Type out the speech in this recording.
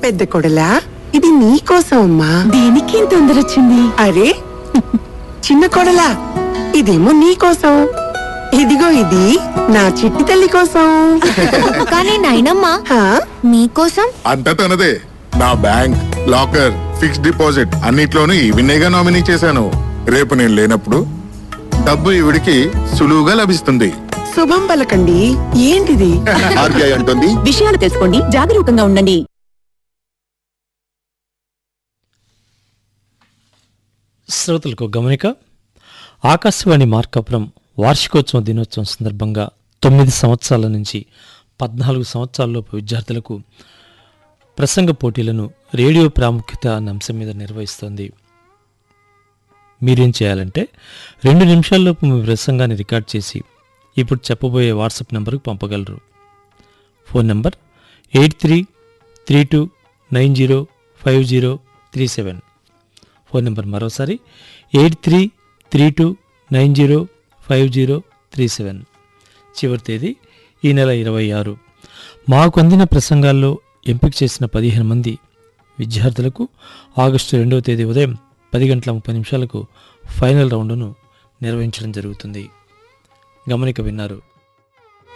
పెద్ద కొడలా ఇది నీకోసం అమ్మా దీనికి ఇంత తొందర వచ్చింది అరే చిన్న కొడలా ఇదేమో నీకోసం ఇదిగో ఇది నా చిట్టి తల్లి కోసం కానీ నాయనమ్మా హా? మీకోసం అంతా తనదే నా బ్యాంక్ లాకర్ ఫిక్స్డ్ డిపాజిట్ అన్నిట్లోనూ ఈవినేగా నామినీ చేశాను రేపు నేను లేనప్పుడు డబ్బు ఈవిడికి సులువుగా లభిస్తుంది శుభం పలకండి ఏంటిది ఆర్బీఐ అంటుంది విషయాలు తెలుసుకోండి జాగరూకంగా ఉండండి శ్రోతలకు గమనిక ఆకాశవాణి మార్కాపురం వార్షికోత్సవ దినోత్సవం సందర్భంగా తొమ్మిది సంవత్సరాల నుంచి పద్నాలుగు సంవత్సరాలలోపు విద్యార్థులకు ప్రసంగ పోటీలను రేడియో ప్రాముఖ్యత అన్న అంశం మీద నిర్వహిస్తోంది మీరేం చేయాలంటే రెండు నిమిషాల్లోపు మీ ప్రసంగాన్ని రికార్డ్ చేసి ఇప్పుడు చెప్పబోయే వాట్సాప్ నెంబర్కు పంపగలరు phone number eight three three two nine zero five zero three seven phone number మరోసారి eight three three two nine zero five zero three seven చివరి తేదీ ఈ నెల ఇరవై ఆరు మాకు అందిన ప్రసంగాల్లో ఎంపిక చేసిన పదిహేను మంది విద్యార్థులకు ఆగస్టు రెండవ తేదీ ఉదయం పది గంటల ముప్పై నిమిషాలకు ఫైనల్ రౌండ్ను నిర్వహించడం జరుగుతుంది గమనిక విన్నారు